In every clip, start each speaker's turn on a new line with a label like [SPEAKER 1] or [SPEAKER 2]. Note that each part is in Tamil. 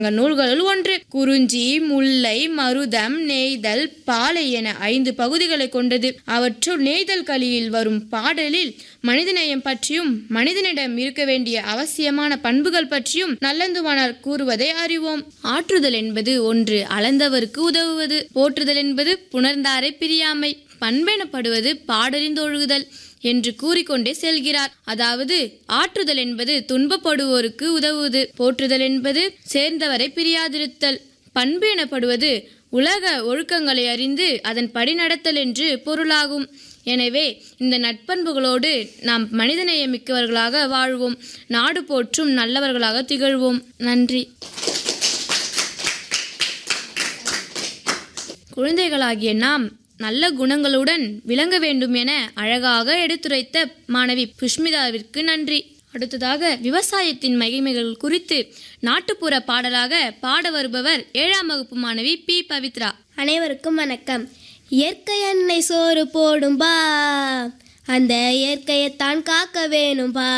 [SPEAKER 1] நூல்களுள் ஒன்று குறிஞ்சி முல்லை மருதம் நெய்தல் பாலை என ஐந்து பகுதிகளை கொண்டது அவற்றுள் நெய்தல் கலியில் வரும் பாடலில் மனிதநேயம் பற்றியும் மனிதனிடம் இருக்க வேண்டிய அவசியமான பண்புகள் பற்றியும் நல்லந்துவானார் கூறுவதை அறிவோம் ஆற்றுதல் என்பது ஒன்று அளந்தவருக்கு உதவுவது போற்றுதல் என்பது புணர்ந்தாரை பிரியாமை பண்பெனப்படுவது பாடறிந்தொழுகுதல் என்று கூறிக்கொண்டே செல்கிறார் அதாவது ஆற்றுதல் என்பது துன்பப்படுவோருக்கு உதவுவது போற்றுதல் என்பது சேர்ந்தவரை பிரியாதிருத்தல் பண்பு எனப்படுவது உலக ஒழுக்கங்களை அறிந்து அதன் படி நடத்தல் என்று பொருளாகும் எனவே இந்த நட்பண்புகளோடு நாம் மனிதநேயமிக்கவர்களாக வாழ்வோம் நாடு போற்றும் நல்லவர்களாக திகழ்வோம் நன்றி குழந்தைகளாகிய நாம் நல்ல குணங்களுடன் விளங்க வேண்டும் என அழகாக எடுத்துரைத்த மாணவி புஷ்மிதாவிற்கு நன்றி அடுத்ததாக விவசாயத்தின் மகிமைகள் குறித்து நாட்டுப்புற பாடலாக பாட வருபவர் ஏழாம் வகுப்பு மாணவி பி பவித்ரா
[SPEAKER 2] அனைவருக்கும் வணக்கம் இயற்கை அன்னை சோறு போடும் பா அந்த இயற்கையைத்தான் காக்க வேணும் பா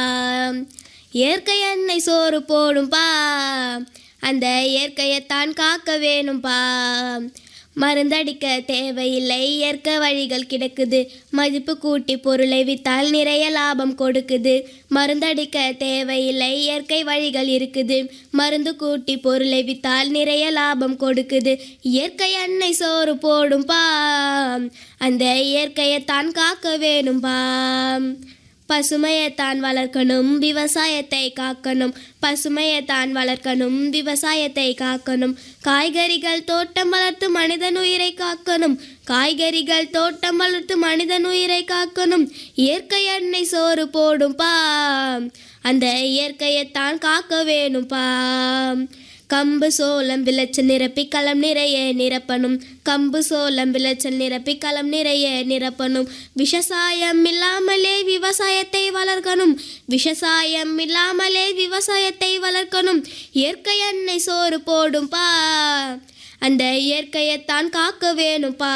[SPEAKER 2] இயற்கை அன்னை சோறு போடும் பா அந்த இயற்கையைத்தான் காக்க வேணும் பா மருந்தடிக்க தேவையில்லை இயற்கை வழிகள் கிடக்குது மதிப்பு கூட்டி பொருளை வித்தால் நிறைய லாபம் கொடுக்குது மருந்தடிக்க தேவையில்லை இயற்கை வழிகள் இருக்குது மருந்து கூட்டி பொருளை வித்தால் நிறைய லாபம் கொடுக்குது இயற்கை அன்னை சோறு போடும் பாம் அந்த இயற்கையைத்தான் காக்க வேணும் பாம் பசுமையைத்தான் வளர்க்கணும் விவசாயத்தை காக்கணும் பசுமையைத்தான் வளர்க்கணும் விவசாயத்தை காக்கணும் காய்கறிகள் தோட்டம் வளர்த்து மனிதன் உயிரை காக்கணும் காய்கறிகள் தோட்டம் வளர்த்து மனிதன் உயிரை காக்கணும் இயற்கை எண்ணெய் சோறு போடும் பாம் அந்த இயற்கையைத்தான் காக்க வேணும் பாம் கம்பு சோளம் விளைச்சல் நிரப்பி களம் நிறைய நிரப்பணும் கம்பு சோளம் விளைச்சல் நிரப்பி களம் நிறைய நிரப்பணும் விஷசாயம் இல்லாமலே விவசாயத்தை வளர்க்கணும் விஷசாயம் இல்லாமலே விவசாயத்தை வளர்க்கணும் இயற்கை எண்ணெய் சோறு போடும் பா அந்த இயற்கையைத்தான் காக்க வேணும் பா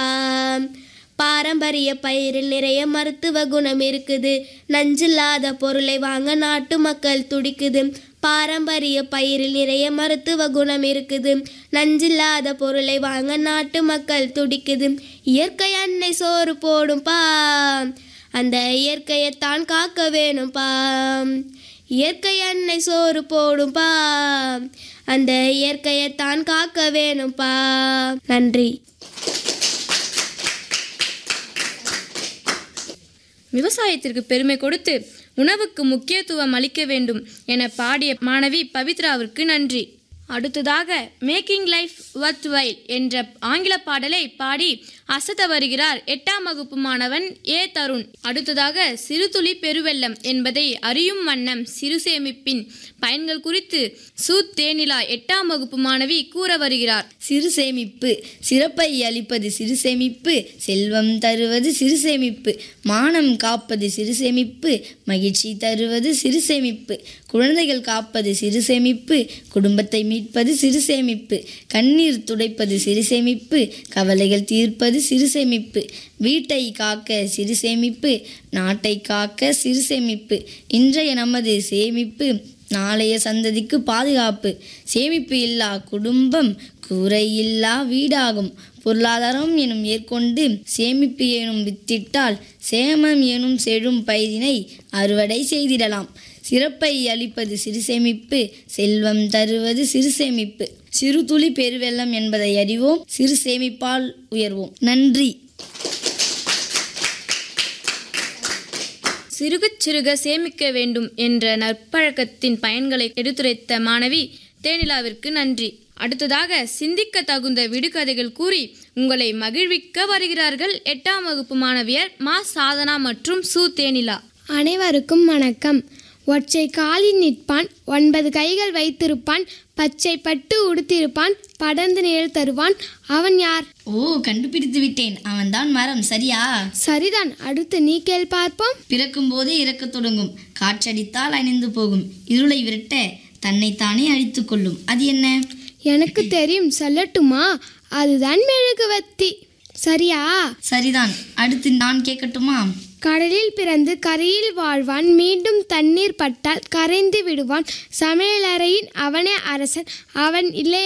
[SPEAKER 2] பாரம்பரிய பயிரில் நிறைய மருத்துவ குணம் இருக்குது நஞ்சில்லாத பொருளை வாங்க நாட்டு மக்கள் துடிக்குது பாரம்பரிய பயிரில் நிறைய மருத்துவ குணம் இருக்குது நஞ்சில்லாத பொருளை வாங்க நாட்டு மக்கள் துடிக்குது இயற்கை அன்னை சோறு போடும் பா அந்த இயற்கையைத்தான் காக்க வேணும் பா இயற்கை அன்னை சோறு போடும் பா அந்த இயற்கையைத்தான் காக்க வேணும் பா நன்றி
[SPEAKER 1] விவசாயத்திற்கு பெருமை கொடுத்து உணவுக்கு முக்கியத்துவம் அளிக்க வேண்டும் என பாடிய மாணவி பவித்ராவிற்கு நன்றி அடுத்ததாக மேக்கிங் லைஃப் வர்த் வைல் என்ற ஆங்கில பாடலை பாடி அசத்த வருகிறார் எட்டாம் வகுப்பு மாணவன் ஏ தருண் அடுத்ததாக சிறுதுளி பெருவெள்ளம் என்பதை அறியும் வண்ணம் சிறு சேமிப்பின் பயன்கள் குறித்து சு தேனிலா எட்டாம் வகுப்பு மாணவி கூற வருகிறார்
[SPEAKER 3] சிறு சேமிப்பு சிறப்பை அளிப்பது சிறு சேமிப்பு செல்வம் தருவது சிறு சேமிப்பு மானம் காப்பது சிறு சேமிப்பு மகிழ்ச்சி தருவது சிறு சேமிப்பு குழந்தைகள் காப்பது சிறு சேமிப்பு குடும்பத்தை மீட்பது சிறு சேமிப்பு கண்ணீர் துடைப்பது சிறு சேமிப்பு கவலைகள் தீர்ப்பது சிறு சேமிப்பு வீட்டை காக்க சிறு சேமிப்பு நாட்டை காக்க சிறு சேமிப்பு இன்றைய நமது சேமிப்பு நாளைய சந்ததிக்கு பாதுகாப்பு சேமிப்பு இல்லா குடும்பம் கூரையில்லா வீடாகும் பொருளாதாரம் எனும் ஏற்கொண்டு சேமிப்பு எனும் வித்திட்டால் சேமம் எனும் செழும் பயிரினை அறுவடை செய்திடலாம் சிறப்பை அளிப்பது சிறு சேமிப்பு செல்வம் தருவது சிறு சேமிப்பு சிறு துளி பெருவெள்ளம் என்பதை அறிவோம் சிறு சேமிப்பால் உயர்வோம் நன்றி
[SPEAKER 1] சிறுகச் சிறுக சேமிக்க வேண்டும் என்ற நற்பழக்கத்தின் பயன்களை எடுத்துரைத்த மாணவி தேனிலாவிற்கு நன்றி அடுத்ததாக சிந்திக்க தகுந்த விடுகதைகள் கூறி உங்களை மகிழ்விக்க வருகிறார்கள் எட்டாம் வகுப்பு மாணவியர் மா சாதனா மற்றும் சு தேனிலா
[SPEAKER 4] அனைவருக்கும் வணக்கம் ஒற்றை காலில் நிற்பான் ஒன்பது கைகள் வைத்திருப்பான் பச்சை பட்டு உடுத்திருப்பான் படர்ந்து நிழல் தருவான் அவன் யார்
[SPEAKER 3] ஓ கண்டுபிடித்து விட்டேன் அவன்தான் மரம் சரியா
[SPEAKER 4] சரிதான் அடுத்து நீ கேள் பார்ப்போம்
[SPEAKER 3] பிறக்கும் போதே இறக்கத் தொடங்கும் காற்றடித்தால் அணிந்து போகும் இருளை விரட்ட தன்னைத்தானே அழித்துக் கொள்ளும் அது என்ன
[SPEAKER 4] எனக்கு தெரியும் சொல்லட்டுமா அதுதான் மெழுகுவத்தி சரியா
[SPEAKER 3] சரிதான் அடுத்து நான் கேட்கட்டுமா
[SPEAKER 4] கடலில் பிறந்து கரையில் வாழ்வான் மீண்டும் தண்ணீர் பட்டால் கரைந்து விடுவான் சமையலறையின் அவனே அரசன் அவன் இல்லை